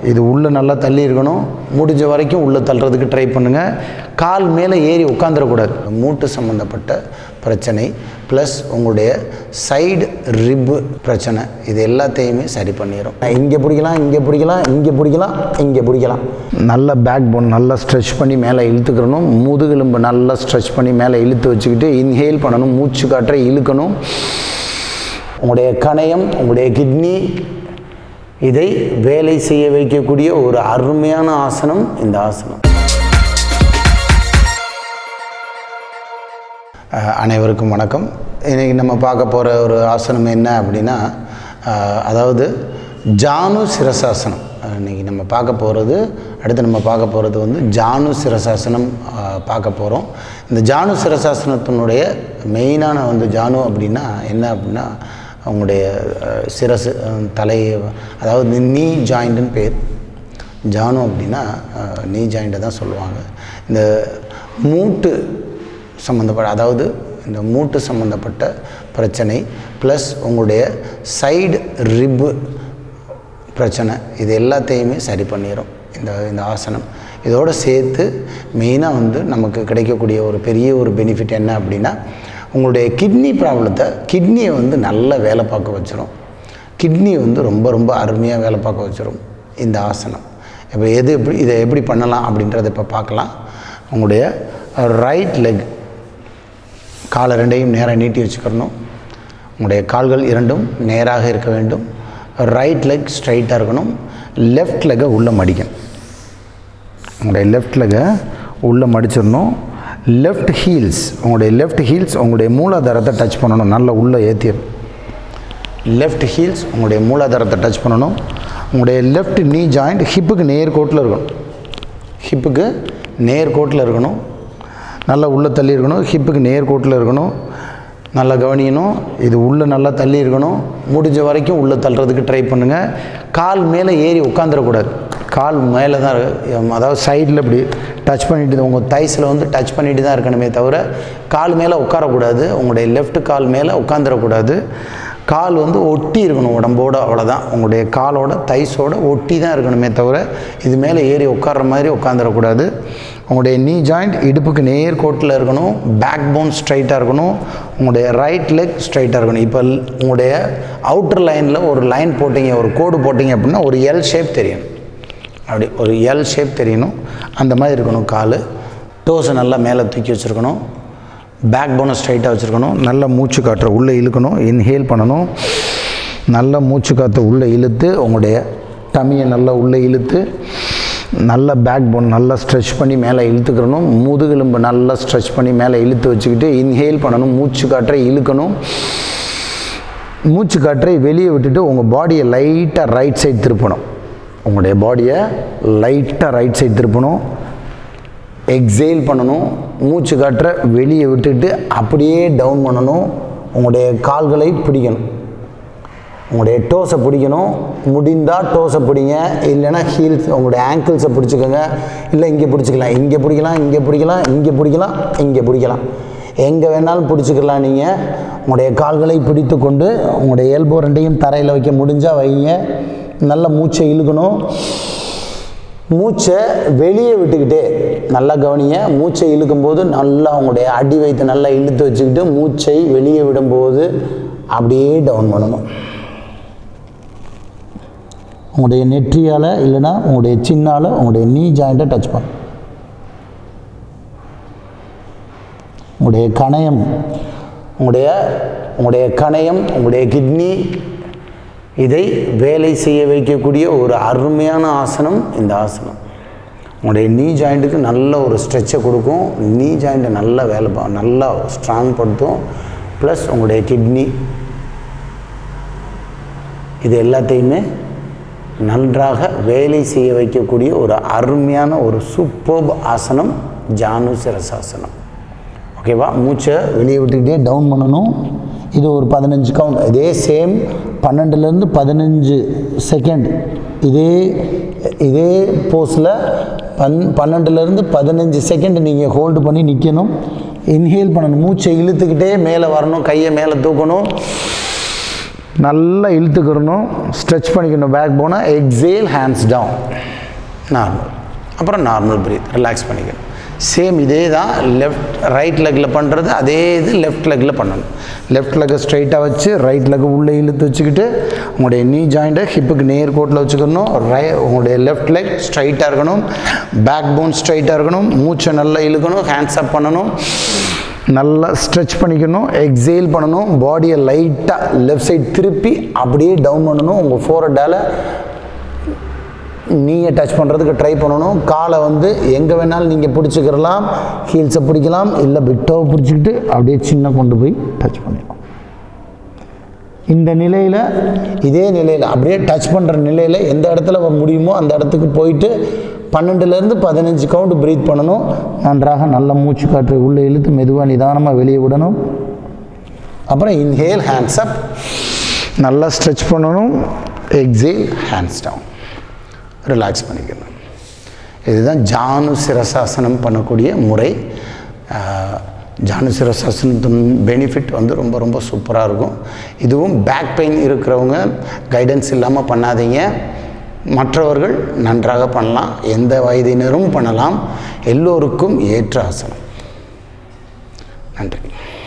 இது உள்ளே நல்லா தள்ளி இருக்கணும் முடிஞ்ச வரைக்கும் உள்ளே தள்ளுறதுக்கு ட்ரை பண்ணுங்கள் கால் மேலே ஏறி உட்காந்துடக்கூடாது மூட்டு சம்மந்தப்பட்ட பிரச்சனை ப்ளஸ் உங்களுடைய சைடு ரிப்பு பிரச்சனை இது எல்லாத்தையுமே சரி பண்ணிடும் இங்கே பிடிக்கலாம் இங்கே பிடிக்கலாம் இங்கே பிடிக்கலாம் இங்கே பிடிக்கலாம் நல்ல பேக் போன் நல்லா ஸ்ட்ரெச் பண்ணி மேலே இழுத்துக்கிறணும் முதுகெலும்பு நல்லா ஸ்ட்ரெச் பண்ணி மேலே இழுத்து வச்சுக்கிட்டு இன்ஹேல் பண்ணணும் மூச்சு காற்றை இழுக்கணும் உங்களுடைய கணையம் உங்களுடைய கிட்னி இதை வேலை செய்ய வைக்கக்கூடிய ஒரு அருமையான ஆசனம் இந்த ஆசனம் அஹ், அனைவருக்கும் வணக்கம் இன்றைக்கி நம்ம பார்க்க போகிற ஒரு ஆசனம் என்ன அப்படின்னா அஹ், அதாவது ஜானு சிரசாசனம் அஹ், இன்னைக்கு நம்ம பார்க்க போகிறது அடுத்து நம்ம பார்க்க போகிறது வந்து ஜானு சிரசாசனம் அஹ், பார்க்க போகிறோம் இந்த ஜானு சிரசாசனத்தினுடைய மெயினான வந்து ஜானு அப்படின்னா என்ன அப்படின்னா அவங்களுடைய அஹ், சிரசு அஹ், தலை அதாவது நீ ஜாயிண்ட்டுன்னு பேர் ஜானு அப்படின்னா அஹ், நீ ஜாயிண்ட்டை தான் சொல்லுவாங்க இந்த மூட்டு சம்மந்தப்பட்ட அதாவது இந்த மூட்டு சம்மந்தப்பட்ட பிரச்சனை ப்ளஸ் உங்களுடைய சைடு ரிப்பு பிரச்சனை இது எல்லாத்தையுமே சரி பண்ணிடும் இந்த இந்த ஆசனம் இதோடு சேர்த்து மெயினாக வந்து நமக்கு கிடைக்கக்கூடிய ஒரு பெரிய ஒரு பெனிஃபிட் என்ன அப்படின்னா உங்களுடைய கிட்னி ப்ராப்ளத்தை கிட்னியை வந்து நல்லா வேலை பார்க்க வச்சிரும் கிட்னி வந்து ரொம்ப ரொம்ப அருமையாக வேலை பார்க்க வச்சிரும் இந்த ஆசனம் இப்போ எது எப்படி இதை எப்படி பண்ணலாம் அப்படின்றத இப்போ பார்க்கலாம் உங்களுடைய ரைட் லெக் காலை ரெண்டையும் நேராக நீட்டி வச்சுக்கிறணும் உங்களுடைய கால்கள் இரண்டும் நேராக இருக்க வேண்டும் ரைட் லெக் ஸ்ட்ரைட்டாக இருக்கணும் லெஃப்ட் லெக்கை உள்ளே மடிக்கணும் உங்களுடைய லெஃப்ட் லெக்கை உள்ளே மடிச்சிடணும் லெஃப்ட் ஹீல்ஸ் உங்களுடைய லெஃப்ட் ஹீல்ஸ் உங்களுடைய மூலாதாரத்தை டச் பண்ணணும் நல்லா உள்ளே ஏற்றிடணும் லெஃப்ட் ஹீல்ஸ் உங்களுடைய மூலாதாரத்தை டச் பண்ணணும் உங்களுடைய லெஃப்ட் நீ ஜாயிண்ட் ஹிப்புக்கு நேர் கோட்டில் இருக்கணும் ஹிப்புக்கு நேர் கோட்டில் இருக்கணும் நல்லா உள்ளே தள்ளி இருக்கணும் ஹிப்புக்கு நேர் கோட்டில் இருக்கணும் நல்லா கவனிக்கணும் இது உள்ளே நல்லா தள்ளி இருக்கணும் முடிஞ்ச வரைக்கும் உள்ளே தள்ளுறதுக்கு ட்ரை பண்ணுங்கள் கால் மேலே ஏறி உட்காந்துடக்கூடாது கால் மேலே தான் இருக்கு. அதாவது சைடில் இப்படி டச் பண்ணிட்டு உங்கள் தைஸில் வந்து டச் பண்ணிட்டு தான் இருக்கணுமே தவிர கால் மேலே உட்காரக்கூடாது உங்களுடைய லெஃப்ட் கால் மேலே உட்காந்துடக்கூடாது கால் வந்து ஒட்டி இருக்கணும் உடம்போட அவ்வளோதான் உங்களுடைய காலோட தைஸோட ஒட்டி தான் இருக்கணுமே தவிர இது மேலே ஏறி உட்கார்ற மாதிரி உட்காந்துடக்கூடாது உங்களுடைய நீ ஜாயிண்ட் இடுப்புக்கு நேர் கோட்டில் இருக்கணும் பேக் போன் ஸ்ட்ரைட்டாக இருக்கணும் உங்களுடைய ரைட் லெக் ஸ்ட்ரைட்டாக இருக்கணும் இப்போ உங்களுடைய அவுட்டர் லைனில் ஒரு லைன் போட்டிங்க ஒரு கோடு போட்டிங்க அப்படின்னா ஒரு எல் ஷேப் தெரியணும் அப்படி ஒரு எல் ஷேப் தெரியணும் அந்த மாதிரி இருக்கணும் கால் டோஸை நல்லா மேலே தூக்கி வச்சுருக்கணும் பேக் போனை ஸ்ட்ரைட்டாக வச்சுருக்கணும் நல்ல மூச்சு காற்றை உள்ளே இழுக்கணும் இன்ஹேல் பண்ணணும் நல்ல மூச்சு காற்றை உள்ளே இழுத்து உங்களுடைய டமியை நல்லா உள்ளே இழுத்து நல்ல பேக் போன் நல்லா ஸ்ட்ரெச் பண்ணி மேலே இழுத்துக்கிறணும் முதுகெலும்பு நல்லா ஸ்ட்ரெச் பண்ணி மேலே இழுத்து வச்சுக்கிட்டு இன்ஹேல் பண்ணணும் மூச்சு காற்றை இழுக்கணும் மூச்சு காற்றை வெளியே விட்டுட்டு உங்கள் பாடியை லைட்டாக ரைட் சைடு திருப்பணும் உங்களுடைய பாடியை லைட்டாக ரைட் சைடு திருப்பணும் எக்ஸேல் பண்ணணும் மூச்சு காற்றை வெளியே விட்டுட்டு அப்படியே டவுன் பண்ணணும் உங்களுடைய கால்களை பிடிக்கணும் உங்களுடைய டோஸை பிடிக்கணும் முடிந்தால் டோஸை பிடிங்க இல்லைன்னா ஹீல்ஸ் உங்களுடைய ஆங்கிள்ஸை பிடிச்சிக்கோங்க இல்லை இங்கே பிடிச்சிக்கலாம் இங்கே பிடிக்கலாம் இங்கே பிடிக்கலாம் இங்கே பிடிக்கலாம் இங்கே பிடிக்கலாம் எங்கே வேணாலும் பிடிச்சிக்கலாம் நீங்கள் உங்களுடைய கால்களை பிடித்து கொண்டு உங்களுடைய எல்போ ரெண்டையும் தரையில் வைக்க முடிஞ்சால் வைங்க நல்ல மூச்சை இழுக்கணும் மூச்சை வெளியே விட்டுக்கிட்டே நல்லா கவனிங்க மூச்சை இழுக்கும்போது நல்லா உங்களுடைய அடி வைத்து நல்லா இழுத்து வச்சுக்கிட்டு மூச்சை வெளியே விடும்போது அப்படியே டவுன் பண்ணணும் உங்களுடைய நெற்றியால் இல்லைன்னா உங்களுடைய சின்னால் உங்களுடைய நீ ஜாயிண்ட்டை டச் பண்ணும் உங்களுடைய கணையம் உங்களுடைய உங்களுடைய கணையம் உங்களுடைய கிட்னி இதை வேலை செய்ய வைக்கக்கூடிய ஒரு அருமையான ஆசனம் இந்த ஆசனம் உங்களுடைய நீ ஜாயிண்ட்டுக்கு நல்ல ஒரு ஸ்ட்ரெச்சை கொடுக்கும் நீ ஜாயிண்ட்டை நல்லா வேலை பா நல்லா ஸ்ட்ராங் படுத்தும் ப்ளஸ் உங்களுடைய கிட்னி இது எல்லாத்தையுமே நன்றாக வேலை செய்ய வைக்கக்கூடிய ஒரு அருமையான ஒரு சூப்பர்ப் ஆசனம் ஜானு சிரசாசனம் ஓகேவா மூச்சை வெளியே விட்டுக்கிட்டே டவுன் பண்ணணும் இது ஒரு பதினஞ்சு கவுண்ட் இதே சேம் பன்னெண்டுலேருந்து பதினஞ்சு செகண்ட் இதே இதே போஸில் பன் பன்னெண்டுலேருந்து பதினஞ்சு செகண்ட் நீங்கள் ஹோல்டு பண்ணி நிற்கணும் இன்ஹேல் பண்ணணும் மூச்சை இழுத்துக்கிட்டே மேலே வரணும் கையை மேலே தூக்கணும் நல்லா இழுத்துக்கிறணும் ஸ்ட்ரெச் பண்ணிக்கணும் பேக் போனை எக்ஸேல் ஹேண்ட்ஸ் டவுன் நார்மல் அப்புறம் நார்மல் பிரீத் ரிலாக்ஸ் பண்ணிக்கணும் சேம் இதே தான் லெஃப்ட் ரைட் லெக்கில் பண்ணுறது அதே இது லெஃப்ட் லெக்கில் பண்ணணும் லெஃப்ட் லெக்கை ஸ்ட்ரைட்டாக வச்சு ரைட் லெக்கை உள்ளே இழுத்து வச்சுக்கிட்டு உங்களுடைய நீ ஜாயிண்ட்டை ஹிப்புக்கு நேர் கோட்டில் வச்சுக்கணும் ரை உங்களுடைய லெஃப்ட் லெக் ஸ்ட்ரைட்டாக இருக்கணும் பேக் போன் ஸ்ட்ரைட்டாக இருக்கணும் மூச்சை நல்லா இழுக்கணும் ஹேண்ட்ஸ் அப் பண்ணணும் நல்லா ஸ்ட்ரெச் பண்ணிக்கணும் எக்ஸேல் பண்ணணும் பாடியை லைட்டாக லெஃப்ட் சைடு திருப்பி அப்படியே டவுன் பண்ணணும் உங்கள் ஃபோரட்டால் நீயை டச் பண்ணுறதுக்கு ட்ரை பண்ணணும் காலை வந்து எங்கே வேணாலும் நீங்கள் பிடிச்சிக்கிறலாம் ஹீல்ஸை பிடிக்கலாம் இல்லை பிட்டோவை பிடிச்சிக்கிட்டு அப்படியே சின்ன கொண்டு போய் டச் பண்ணிடலாம் இந்த நிலையில் இதே நிலையில் அப்படியே டச் பண்ணுற நிலையில் எந்த இடத்துல முடியுமோ அந்த இடத்துக்கு போயிட்டு பன்னெண்டுலேருந்து பதினஞ்சு கவுண்ட் ப்ரீத் பண்ணணும் நன்றாக நல்ல மூச்சு காற்றை உள்ளே இழுத்து மெதுவாக நிதானமாக வெளியே விடணும் அப்புறம் இன்ஹேல் ஹேண்ட்ஸ் அப் நல்லா ஸ்ட்ரெச் பண்ணணும் எக்ஸேல் ஹேண்ட்ஸ் டவுன் ரிலாக்ஸ் பண்ணிக்கணும் இதுதான் ஜானு சிரசாசனம் பண்ணக்கூடிய முறை ஆஹ், ஜானு சிரசாசனத்தின் பெனிஃபிட் வந்து ரொம்ப ரொம்ப சூப்பராக இருக்கும் இதுவும் பேக் பெயின் இருக்கிறவங்க கைடன்ஸ் இல்லாமல் பண்ணாதீங்க மற்றவர்கள் நன்றாக பண்ணலாம் எந்த வயதினரும் பண்ணலாம் எல்லோருக்கும் ஏற்ற ஆசனம் நன்றி